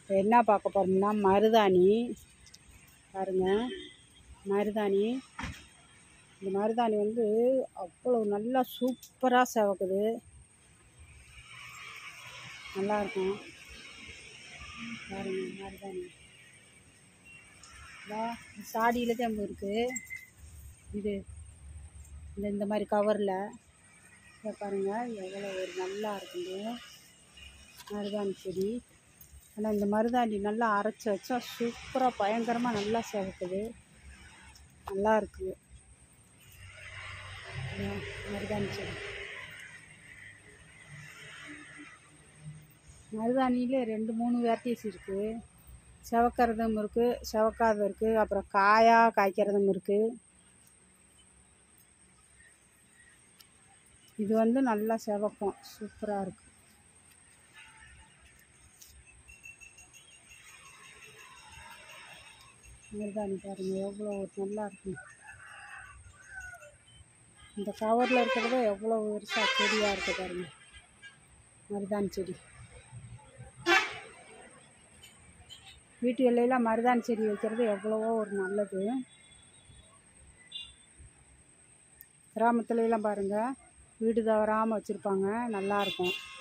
இப்போ என்ன பார்க்க போகிறோம்னா மருதாணி பாருங்க மருதாணி இந்த மருதாணி வந்து அவ்வளோ நல்லா சூப்பராக செவக்குது நல்லா இருக்கும் பாருங்க மருதாணி சாடியில் தான் இருக்குது இது இந்த இந்த மாதிரி கவரில் இதை பாருங்கள் எவ்வளோ ஒரு நல்லா இருக்குது மருதாணி செடி ஆனால் இந்த மருதாணி நல்லா அரைச்சி வச்சா சூப்பராக பயங்கரமாக நல்லா செவக்குது நல்லா இருக்குது இதான் மருதாணி செடி மருதாணியில் ரெண்டு மூணு வெரைட்டிஸ் இருக்குது செவக்கிறதும் இருக்குது செவக்காததும் இருக்குது அப்புறம் காயாக காய்க்கிறதும் இருக்குது இது வந்து நல்லா செவக்கும் சூப்பராக இருக்குது மருதாணி பாருங்கள் எவ்வளோ நல்லா இருக்கு இந்த கவரில் இருக்கிறத எவ்வளோ பெருசாக செடியாக இருக்குது பாருங்கள் மருதாணி செடி வீட்டு எல்லையில் மருதாணி செடி வைக்கிறது எவ்வளவோ ஒரு நல்லது கிராமத்துல எல்லாம் பாருங்கள் வீடு தவறாமல் வச்சுருப்பாங்க நல்லாயிருக்கும்